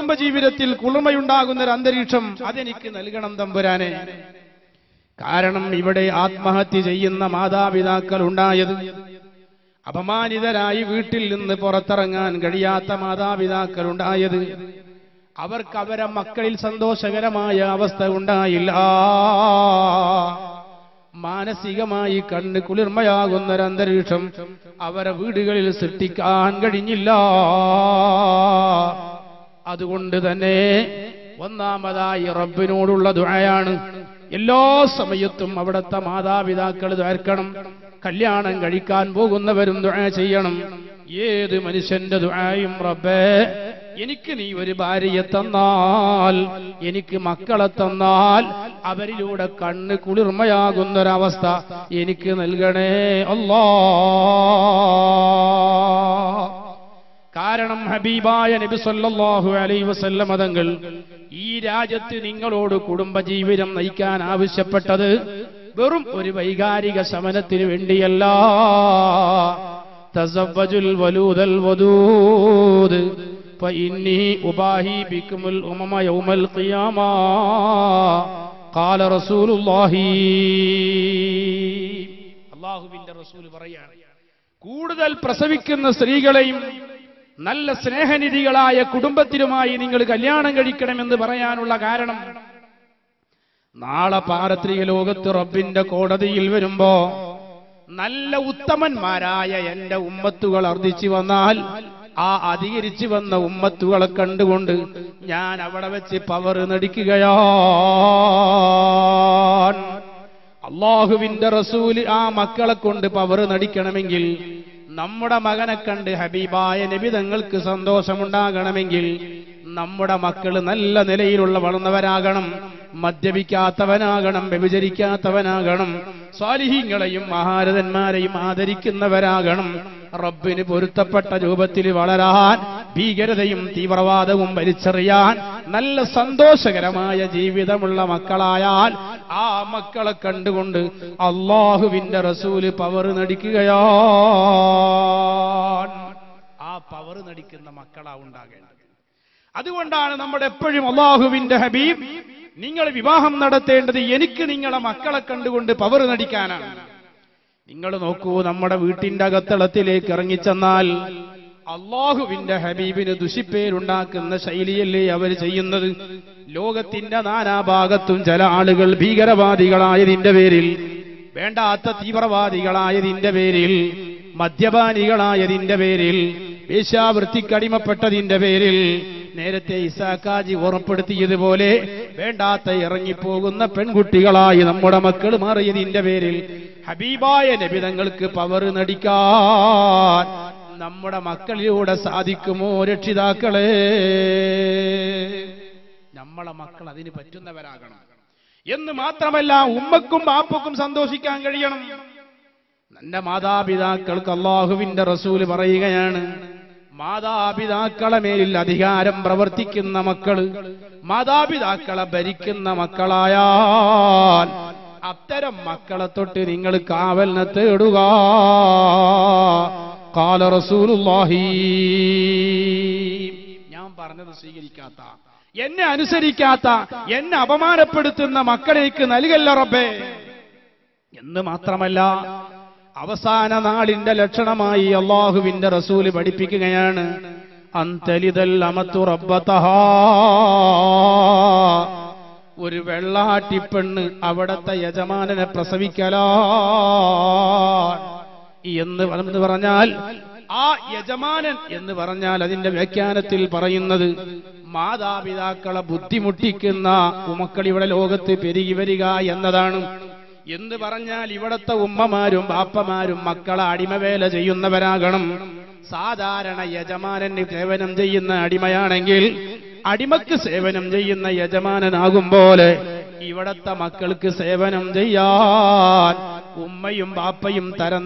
കുടുംബജീവിതത്തിൽ കുളിർമയുണ്ടാകുന്ന ഒരു അന്തരീക്ഷം അതെനിക്ക് നൽകണം തമ്പുരാനെ കാരണം ഇവിടെ ആത്മഹത്യ ചെയ്യുന്ന മാതാപിതാക്കൾ ഉണ്ടായത് അപമാനിതരായി വീട്ടിൽ നിന്ന് പുറത്തിറങ്ങാൻ കഴിയാത്ത മാതാപിതാക്കൾ ഉണ്ടായത് അവർക്ക് അവരെ മക്കളിൽ സന്തോഷകരമായ അവസ്ഥ ഉണ്ടായില്ല മാനസികമായി കണ്ണ് കുളിർമയാകുന്ന ഒരു അന്തരീക്ഷം അവരെ വീടുകളിൽ സൃഷ്ടിക്കാൻ കഴിഞ്ഞില്ല അതുകൊണ്ട് തന്നെ ഒന്നാമതായി റബ്ബിനോടുള്ള ദുആയാണ് എല്ലാ സമയത്തും അവിടുത്തെ മാതാപിതാക്കൾ ദ്വാർക്കണം കല്യാണം കഴിക്കാൻ പോകുന്നവരും ദുആ ചെയ്യണം ഏത് മനുഷ്യന്റെ ദുആയും റബ്ബേ എനിക്ക് നീ ഒരു ഭാര്യയെ തന്നാൽ എനിക്ക് മക്കളെ തന്നാൽ അവരിലൂടെ കണ്ണ് കുളിർമയാകുന്നൊരവസ്ഥ എനിക്ക് നൽകണേ അല്ലാ കാരണം ഹബീബായ നബി സല്ലല്ലാഹു അലൈഹി വസല്ലം മതങ്ങൾ ഈ രാജ്യത്ത് നിങ്ങളോട് കുടുംബജീവിതം നയിക്കാൻ ആവശ്യപ്പെട്ടത് വെറും ഒരു വൈകാരിക ശമനത്തിന് വേണ്ടിയല്ല തസവ്വജുൽ വലൂദൽ വദൂദ് فإني أباهي بكم الأمم يوم القيامة قال رسول الله അള്ളാഹുവിന്റെ റസൂൽ പറയാണ് കൂടുതൽ പ്രസവിക്കുന്ന സ്ത്രീകളെയും നല്ല സ്നേഹനിധികളായ കുടുംബത്തിലുമായി നിങ്ങൾ കല്യാണം കഴിക്കണമെന്ന് പറയാനുള്ള കാരണം നാളെ പാരത്രിക ലോകത്ത് റബ്ബിന്റെ കോടതിയിൽ വരുമ്പോ നല്ല ഉത്തമന്മാരായ എന്റെ ഉമ്മത്തുകൾ അർദ്ധിച്ചു വന്നാൽ ആ അധികരിച്ചു വന്ന ഉമ്മത്തുകളെ കണ്ടുകൊണ്ട് ഞാൻ അവിടെ വെച്ച് പവർ നടിക്കുകയാണ് അള്ളാഹുവിന്റെ റസൂല് ആ മക്കളെ കൊണ്ട് പവർ നടിക്കണമെങ്കിൽ നമ്മുടെ മകനെ കണ്ട് ഹബീബായ നബി തങ്ങൾക്ക് സന്തോഷമുണ്ടാകണമെങ്കിൽ നമ്മുടെ മക്കൾ നല്ല നിലയിലുള്ള വളർന്നവരാകണം മദ്യപിക്കാത്തവനാകണം വ്യഭിചരിക്കാത്തവനാകണം സ്വാലിഹീങ്ങളെയും മഹാരഥന്മാരെയും ആദരിക്കുന്നവരാകണം റബ്ബിന് പൊരുത്തപ്പെട്ട രൂപത്തിൽ വളരാൻ ഭീകരതയും തീവ്രവാദവും വലിച്ചെറിയാൻ നല്ല സന്തോഷകരമായ ജീവിതമുള്ള മക്കളായാൽ ആ മക്കളെ കണ്ടുകൊണ്ട് അള്ളാഹുവിന്റെ റസൂല് പവർ നടിക്കുകയാണ് ആ പവർ നടിക്കുന്ന മക്കളാ ഉണ്ടാകേണ്ടത് അതുകൊണ്ടാണ് നമ്മുടെ എപ്പോഴും അള്ളാഹുവിന്റെ ഹബീബ് നിങ്ങൾ വിവാഹം നടത്തേണ്ടത് എനിക്ക് നിങ്ങളെ മക്കളെ കണ്ടുകൊണ്ട് പവർ നടിക്കാനാണ് നിങ്ങൾ നോക്കൂ നമ്മുടെ വീട്ടിന്റെ അകത്തളത്തിലേക്ക് ഇറങ്ങിച്ചെന്നാൽ അള്ളാഹുവിന്റെ ഹബീബിന് ദുഷിപ്പേരുണ്ടാക്കുന്ന ശൈലിയല്ലേ അവർ ചെയ്യുന്നത് ലോകത്തിന്റെ നാനാഭാഗത്തും ചില ആളുകൾ ഭീകരവാദികളായതിന്റെ പേരിൽ വേണ്ടാത്ത തീവ്രവാദികളായതിന്റെ പേരിൽ മദ്യപാനികളായതിന്റെ പേരിൽ വേശ്യാവൃത്തിക്കടിമപ്പെട്ടതിന്റെ പേരിൽ നേരത്തെ ഇസാക്കാജി ഓർമ്മപ്പെടുത്തിയതുപോലെ വേണ്ടാത്ത ഇറങ്ങിപ്പോകുന്ന പെൺകുട്ടികളായി നമ്മുടെ മക്കൾ മാറിയതിന്റെ പേരിൽ ഹബീബായ നബിതങ്ങൾക്ക് പവർ നടിക്കാൻ നമ്മുടെ മക്കളിലൂടെ സാധിക്കുമോ രക്ഷിതാക്കളെ നമ്മളെ മക്കൾ അതിന് പറ്റുന്നവരാകണം എന്ന് മാത്രമല്ല ഉമ്മക്കും ബാപ്പക്കും സന്തോഷിക്കാൻ കഴിയണം എന്റെ മാതാപിതാക്കൾക്ക് അള്ളാഹുവിന്റെ റസൂല് പറയുകയാണ് മാതാപിതാക്കളെ മേലിൽ അധികാരം പ്രവർത്തിക്കുന്ന മക്കള് മാതാപിതാക്കളെ ഭരിക്കുന്ന മക്കളായാൽ അത്തരം മക്കളെ തൊട്ട് നിങ്ങൾ കാവലിനെ തേടുക കാല റസൂലുള്ളാഹി ഞാൻ പറഞ്ഞത് സ്വീകരിക്കാത്ത എന്നെ അനുസരിക്കാത്ത എന്നെ അപമാനപ്പെടുത്തുന്ന മക്കളേക്ക് നൽകല്ല റബ്ബേ എന്ന് മാത്രമല്ല അവസാന നാളിന്റെ ലക്ഷണമായി അള്ളാഹുവിന്റെ റസൂല് പഠിപ്പിക്കുകയാണ് അന്തലിതൽ അമത്തു റബ്ബതഹാ ഒരു വെള്ളാട്ടിപ്പെണ്ണ് അവിടത്തെ യജമാനനെ പ്രസവിക്കലാ എന്ന് എന്ന് പറഞ്ഞാൽ ആ യജമാനൻ എന്ന് പറഞ്ഞാൽ അതിന്റെ വ്യാഖ്യാനത്തിൽ പറയുന്നത് മാതാപിതാക്കളെ ബുദ്ധിമുട്ടിക്കുന്ന ഉമക്കൾ ഇവിടെ ലോകത്ത് പെരുകി വരിക എന്നതാണ് എന്ന് പറഞ്ഞാൽ ഇവിടത്തെ ഉമ്മമാരും ബാപ്പമാരും മക്കളെ അടിമവേല ചെയ്യുന്നവരാകണം സാധാരണ യജമാനന് സേവനം ചെയ്യുന്ന അടിമയാണെങ്കിൽ അടിമക്ക് സേവനം ചെയ്യുന്ന യജമാനനാകും പോലെ ഇവിടത്തെ മക്കൾക്ക് സേവനം ചെയ്യാൻ ഉമ്മയും ബാപ്പയും തരം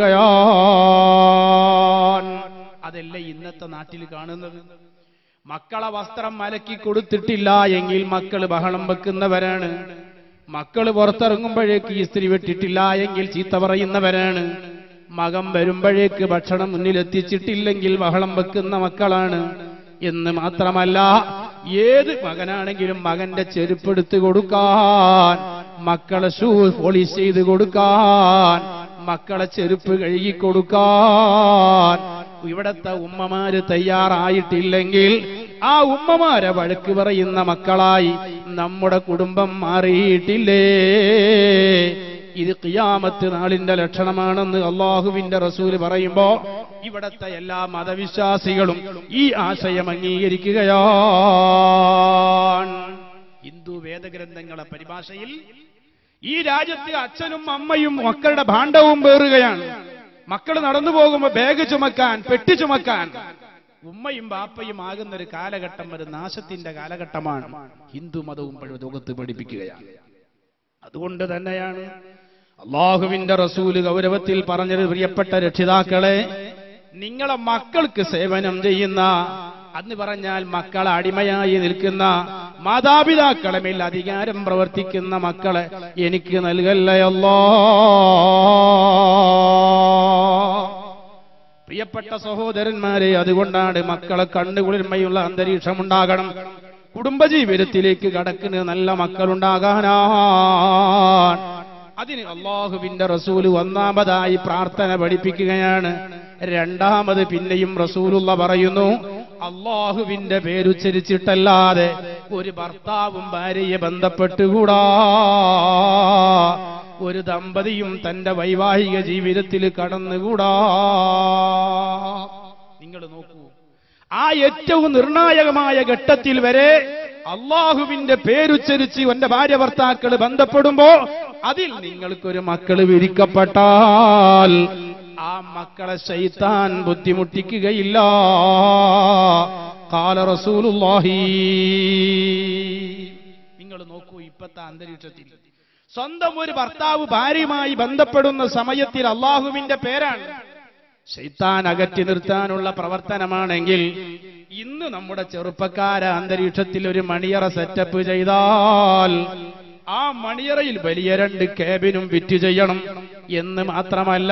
താഴുകയാൻ അതല്ല ഇന്നത്തെ നാട്ടിൽ കാണുന്നത് മക്കളെ വസ്ത്രം അലക്കി കൊടുത്തിട്ടില്ല എങ്കിൽ മക്കൾ ബഹളം വെക്കുന്നവരാണ് മക്കൾ പുറത്തിറങ്ങുമ്പോഴേക്ക് ഈ സ്ത്രീ വിട്ടിട്ടില്ല എങ്കിൽ ചീത്ത പറയുന്നവരാണ് മകം വരുമ്പോഴേക്ക് ഭക്ഷണം മുന്നിലെത്തിച്ചിട്ടില്ലെങ്കിൽ ബഹളം വെക്കുന്ന മക്കളാണ് എന്ന് മാത്രമല്ല ഏത് മകനാണെങ്കിലും മകന്റെ ചെരുപ്പെടുത്ത് കൊടുക്കാൻ മക്കളെ ഷൂ പോളിഷ് ചെയ്ത് കൊടുക്കാൻ മക്കളെ ചെരുപ്പ് കഴുകി കൊടുക്കാൻ ഇവിടത്തെ ഉമ്മമാര് തയ്യാറായിട്ടില്ലെങ്കിൽ ആ ഉമ്മമാരെ വഴക്ക് പറയുന്ന മക്കളായി നമ്മുടെ കുടുംബം മാറിയിട്ടില്ലേ ഇത് ഖിയാമത്ത് നാളിന്റെ ലക്ഷണമാണെന്ന് അള്ളാഹുവിന്റെ റസൂല് പറയുമ്പോ ഇവിടത്തെ എല്ലാ മതവിശ്വാസികളും ഈ ആശയം അംഗീകരിക്കുകയാണ് ഹിന്ദു വേദഗ്രന്ഥങ്ങളെ പരിഭാഷയിൽ ഈ രാജ്യത്തെ അച്ഛനും അമ്മയും മക്കളുടെ ഭാണ്ഡവും പേറുകയാണ് മക്കൾ നടന്നു പോകുമ്പോ ബാഗ് ചുമക്കാൻ പെട്ടി ചുമക്കാൻ ഉമ്മയും ബാപ്പയും ആകുന്ന ഒരു കാലഘട്ടം ഒരു നാശത്തിന്റെ കാലഘട്ടമാണ് ഹിന്ദു മതവും പഴയ ലോകത്ത് പഠിപ്പിക്കുകയാണ് അതുകൊണ്ട് തന്നെയാണ് അള്ളാഹുവിന്റെ റസൂല് ഗൗരവത്തിൽ പറഞ്ഞത് പ്രിയപ്പെട്ട രക്ഷിതാക്കളെ നിങ്ങളെ മക്കൾക്ക് സേവനം ചെയ്യുന്ന അന്ന് പറഞ്ഞാൽ മക്കളെ അടിമയായി നിൽക്കുന്ന മാതാപിതാക്കളെ മേൽ അധികാരം പ്രവർത്തിക്കുന്ന മക്കളെ എനിക്ക് നൽകല്ലയല്ലോ പ്രിയപ്പെട്ട സഹോദരന്മാരെ അതുകൊണ്ടാണ് മക്കളെ കണ്ണുകുളിർമയുള്ള അന്തരീക്ഷം ഉണ്ടാകണം കുടുംബജീവിതത്തിലേക്ക് കടക്കുന്ന നല്ല മക്കളുണ്ടാകാനാണ് അതിന് അള്ളാഹുവിന്റെ റസൂല് ഒന്നാമതായി പ്രാർത്ഥന പഠിപ്പിക്കുകയാണ് രണ്ടാമത് പിന്നെയും റസൂലുള്ള പറയുന്നു അള്ളാഹുവിന്റെ പേരുച്ചരിച്ചിട്ടല്ലാതെ ഒരു ഭർത്താവും ഭാര്യയെ ബന്ധപ്പെട്ടുകൂടാ ഒരു ദമ്പതിയും തന്റെ വൈവാഹിക ജീവിതത്തിൽ കടന്നുകൂടാ നിങ്ങൾ നോക്കൂ ആ ഏറ്റവും നിർണായകമായ ഘട്ടത്തിൽ വരെ അള്ളാഹുവിന്റെ പേരുച്ചരിച്ച് എന്റെ ഭാര്യ ഭർത്താക്കൾ ബന്ധപ്പെടുമ്പോ അതിൽ നിങ്ങൾക്കൊരു മക്കള് വിരിക്കപ്പെട്ടാൽ ആ മക്കളെ ശൈത്താൻ ബുദ്ധിമുട്ടിക്കുകയില്ല കാല റസൂലുള്ളാഹി നിങ്ങൾ നോക്കൂ ഇപ്പത്തെ അന്തരീക്ഷത്തിൽ സ്വന്തം ഒരു ഭർത്താവ് ഭാര്യയുമായി ബന്ധപ്പെടുന്ന സമയത്തിൽ അള്ളാഹുവിന്റെ പേരാണ് ശൈത്താൻ അകറ്റി നിർത്താനുള്ള പ്രവർത്തനമാണെങ്കിൽ ഇന്ന് നമ്മുടെ ചെറുപ്പക്കാര അന്തരീക്ഷത്തിൽ ഒരു മണിയറ സെറ്റപ്പ് ചെയ്താൽ ആ മണിയറയിൽ വലിയ രണ്ട് കേബിനും വിറ്റ് ചെയ്യണം എന്ന് മാത്രമല്ല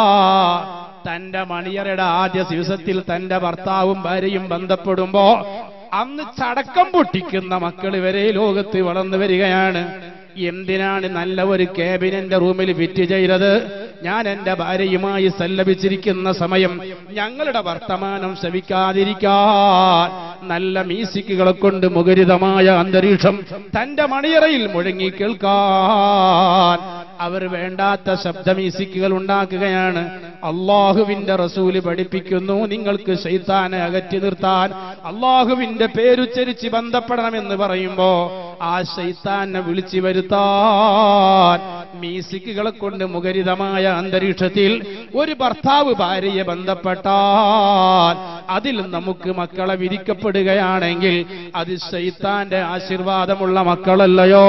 തന്റെ മണിയറയുടെ ആദ്യ ദിവസത്തിൽ തന്റെ ഭർത്താവും ഭാര്യയും ബന്ധപ്പെടുമ്പോ അന്ന് ചടക്കം പൊട്ടിക്കുന്ന മക്കൾ വരെ ലോകത്ത് വളർന്നു വരികയാണ് എന്തിനാണ് നല്ല ഒരു ക്യാബിനന്റെ റൂമിൽ ഫിറ്റ് ചെയ്തത് ഞാൻ എന്റെ ഭാര്യയുമായി സല്ലപിച്ചിരിക്കുന്ന സമയം ഞങ്ങളുടെ വർത്തമാനം ശ്രവിക്കാതിരിക്കാൻ നല്ല മ്യൂസിക്കുകളെ കൊണ്ട് മുഖരിതമായ അന്തരീക്ഷം തന്റെ മണിയറയിൽ മുഴങ്ങി കേൾക്കാൻ അവർ വേണ്ടാത്ത ശബ്ദ മ്യൂസിക്കുകൾ ഉണ്ടാക്കുകയാണ് അള്ളാഹുവിന്റെ റസൂല് പഠിപ്പിക്കുന്നു നിങ്ങൾക്ക് ശൈത്താനെ അകറ്റി നിർത്താൻ അള്ളാഹുവിന്റെ പേരുച്ചരിച്ച് ബന്ധപ്പെടണമെന്ന് പറയുമ്പോ ആ ശൈത്താനെ വിളിച്ചു വരുത്താൻ മ്യൂസിക്കുകളെ കൊണ്ട് മുഖരിതമായ അന്തരീക്ഷത്തിൽ ഒരു ഭർത്താവ് ഭാര്യയെ ബന്ധപ്പെട്ടാൽ അതിൽ നമുക്ക് മക്കളെ വിരിക്കപ്പെടുകയാണെങ്കിൽ അത് ശൈത്താന്റെ ആശീർവാദമുള്ള മക്കളല്ലയോ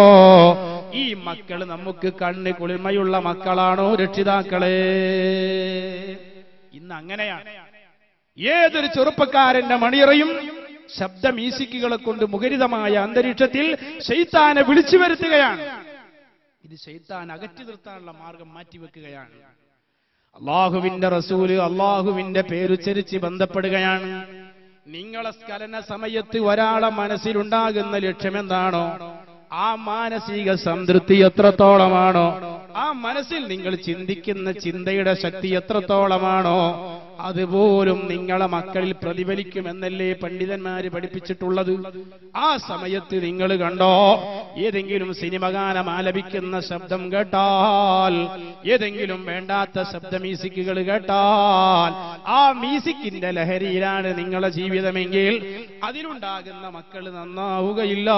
ഈ മക്കൾ നമുക്ക് കണ്ണ് കുളിർമയുള്ള മക്കളാണോ രക്ഷിതാക്കളെ ഇന്ന് അങ്ങനെയാണ് ഏതൊരു ചെറുപ്പക്കാരന്റെ മണിയറയും ശബ്ദ മ്യൂസിക്കുകളെ കൊണ്ട് മുഖരിതമായ അന്തരീക്ഷത്തിൽ ശൈത്താനെ വിളിച്ചു വരുത്തുകയാണ് ഇത് ശൈത്താൻ അകറ്റി നിർത്താനുള്ള മാർഗം മാറ്റിവെക്കുകയാണ് അള്ളാഹുവിന്റെ റസൂല് അള്ളാഹുവിന്റെ പേരുച്ചരിച്ച് ബന്ധപ്പെടുകയാണ് നിങ്ങളെ സ്കലന സമയത്ത് ഒരാളെ മനസ്സിലുണ്ടാകുന്ന ലക്ഷ്യമെന്താണോ ആ മാനസിക സംതൃപ്തി എത്രത്തോളമാണോ ആ മനസ്സിൽ നിങ്ങൾ ചിന്തിക്കുന്ന ചിന്തയുടെ ശക്തി എത്രത്തോളമാണോ അതുപോലും നിങ്ങളെ മക്കളിൽ പ്രതിഫലിക്കുമെന്നല്ലേ പണ്ഡിതന്മാര് പഠിപ്പിച്ചിട്ടുള്ളത് ആ സമയത്ത് നിങ്ങൾ കണ്ടോ ഏതെങ്കിലും സിനിമ ഗാനം ആലപിക്കുന്ന ശബ്ദം കേട്ടാൽ ഏതെങ്കിലും വേണ്ടാത്ത ശബ്ദ മ്യൂസിക്കുകൾ കേട്ടാൽ ആ മ്യൂസിക്കിന്റെ ലഹരിയിലാണ് നിങ്ങളെ ജീവിതമെങ്കിൽ അതിലുണ്ടാകുന്ന മക്കൾ നന്നാവുകയില്ല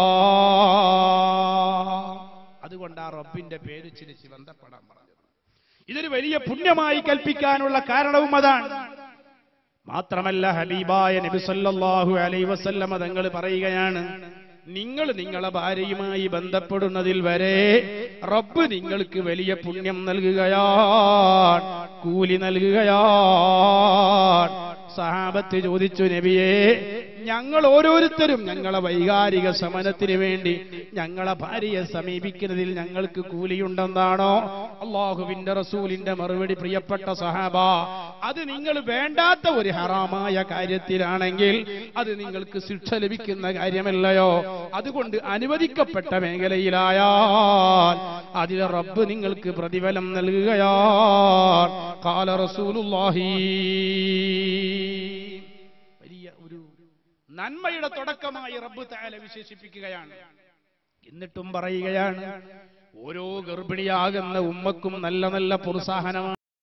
അതുകൊണ്ട് ആ റബ്ബിന്റെ പേര് ചിരിച്ച് ബന്ധപ്പെടാൻ പറഞ്ഞത് ഇതൊരു വലിയ പുണ്യമായി കൽപ്പിക്കാനുള്ള കാരണവും അതാണ് മാത്രമല്ല ഹബീബായ നബി സല്ലല്ലാഹു അലൈഹി വസല്ലമ തങ്ങൾ പറയുകയാണ് നിങ്ങൾ നിങ്ങളെ ഭാര്യയുമായി ബന്ധപ്പെടുന്നതിൽ വരെ റബ്ബ് നിങ്ങൾക്ക് വലിയ പുണ്യം നൽകുകയാണ് കൂലി നൽകുകയാണ് സഹാബത്ത് ചോദിച്ചു നബിയെ ഞങ്ങൾ ഓരോരുത്തരും ഞങ്ങളെ വൈകാരിക ശമനത്തിന് വേണ്ടി ഞങ്ങളെ ഭാര്യയെ സമീപിക്കുന്നതിൽ ഞങ്ങൾക്ക് കൂലിയുണ്ടെന്നാണോ അള്ളാഹുവിന്റെ റസൂലിന്റെ മറുപടി പ്രിയപ്പെട്ട സഹാബ അത് നിങ്ങൾ വേണ്ടാത്ത ഒരു ഹറാമായ കാര്യത്തിലാണെങ്കിൽ അത് നിങ്ങൾക്ക് ശിക്ഷ ലഭിക്കുന്ന കാര്യമല്ലയോ അതുകൊണ്ട് അനുവദിക്കപ്പെട്ട മേഖലയിലായാൽ അതിൽ റബ്ബ് നിങ്ങൾക്ക് പ്രതിഫലം നൽകുകയാ കാല റസൂലുള്ളാഹി വലിയ ഒരു നന്മയുടെ തുടക്കമായി റബ്ബ് താല വിശേഷിപ്പിക്കുകയാണ് എന്നിട്ടും പറയുകയാണ് ഓരോ ഗർഭിണിയാകുന്ന ഉമ്മക്കും നല്ല നല്ല പ്രോത്സാഹനമാണ്